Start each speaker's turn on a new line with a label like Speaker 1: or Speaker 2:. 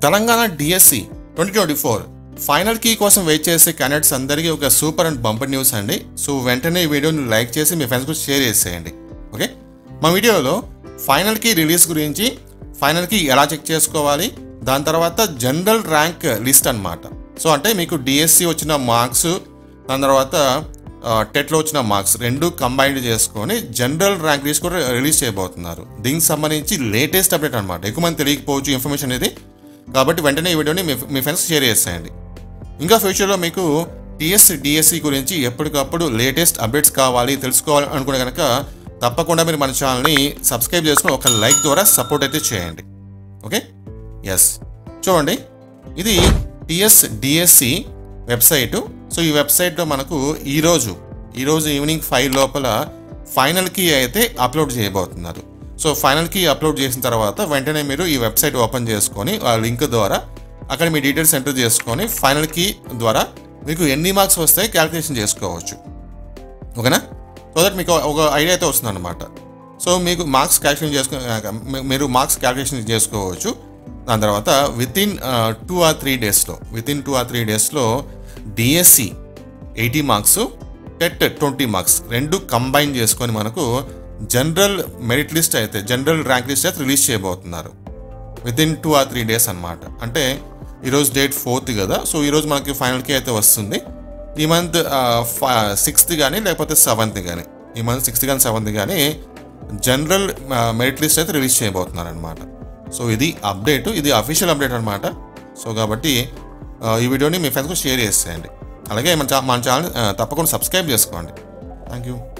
Speaker 1: Telangana DSC twenty twenty four final key కోసం wait చేసే candidates అందరికీ ఒక సూపర్ అండ్ బంపర్ న్యూస్ అండి సో వెంటనే ఈ వీడియోని లైక్ చేసి మీ ఫ్రెండ్స్కి షేర్ చేసేయండి ఓకే మా వీడియోలో ఫైనల్ కీ రిలీజ్ గురించి ఫైనల్ కీ ఎలా చెక్ చేసుకోవాలి దాని తర్వాత జనరల్ ర్యాంక్ లిస్ట్ అన్నమాట సో అంటే మీకు డిఎస్సి వచ్చిన మార్క్స్ దాని తర్వాత టెట్లో వచ్చిన మార్క్స్ రెండు కంబైన్డ్ చేసుకొని జనరల్ ర్యాంక్ లిస్ట్ కూడా రిలీజ్ చేయబోతున్నారు దీనికి సంబంధించి లేటెస్ట్ అప్డేట్ అనమాట ఎక్కువ మంది తెలియకపోవచ్చు ఇన్ఫర్మేషన్ అనేది కాబట్టి వెంటనే ఈ వీడియోని మీ మీ ఫ్రెండ్స్ షేర్ చేసేయండి ఇంకా ఫ్యూచర్లో మీకు టీఎస్ డిఎస్సి గురించి ఎప్పటికప్పుడు లేటెస్ట్ అప్డేట్స్ కావాలి తెలుసుకోవాలి అనుకునే కనుక తప్పకుండా మీరు మన ఛానల్ని సబ్స్క్రైబ్ చేసుకుని ఒక లైక్ ద్వారా సపోర్ట్ అయితే చేయండి ఓకే ఎస్ చూడండి ఇది టిఎస్ డిఎస్సి వెబ్సైటు సో ఈ వెబ్సైట్లో మనకు ఈరోజు ఈరోజు ఈవినింగ్ ఫైవ్ లోపల ఫైనల్ కీ అయితే అప్లోడ్ చేయబోతున్నారు సో ఫైనల్ కీ అప్లోడ్ చేసిన తర్వాత వెంటనే మీరు ఈ వెబ్సైట్ ఓపెన్ చేసుకొని ఆ లింక్ ద్వారా అక్కడ మీ డీటెయిల్స్ ఎంటర్ చేసుకొని ఫైనల్ కీ ద్వారా మీకు ఎన్ని మార్క్స్ వస్తాయి క్యాలిక్యులేషన్ చేసుకోవచ్చు ఓకేనా సో దట్ మీకు ఒక ఐడియా అయితే వస్తుంది అనమాట సో మీకు మార్క్స్ క్యాల్కులేషన్ చేసుకో మీరు మార్క్స్ క్యాల్కులేషన్ చేసుకోవచ్చు దాని తర్వాత within two or three డేస్లో within two or three డేస్లో DSC eighty marks TET twenty marks రెండు కంబైన్ చేసుకొని మనకు జనరల్ మెరిట్ లిస్ట్ అయితే జనరల్ ర్యాంక్ లిస్ట్ అయితే రిలీజ్ చేయబోతున్నారు within two or three days అనమాట అంటే ఈరోజు డేట్ ఫోర్త్ కదా సో ఈరోజు మనకి ఫైనల్కి అయితే వస్తుంది ఈ మంత్ సిక్స్త్ కానీ లేకపోతే సెవెంత్ కానీ ఈ మంత్ సిక్స్త్ కానీ సెవెంత్ కానీ జనరల్ మెరిట్ లిస్ట్ అయితే రిలీజ్ చేయబోతున్నారు అనమాట సో ఇది అప్డేట్ ఇది అఫీషియల్ అప్డేట్ అనమాట సో కాబట్టి ఆ, ఈ వీడియోని మీ ఫ్రెండ్స్కి షేర్ చేసేయండి అలాగే మన ఛా- మన ఛానల్ తప్పకుండా సబ్స్క్రైబ్ చేసుకోండి థ్యాంక్ యూ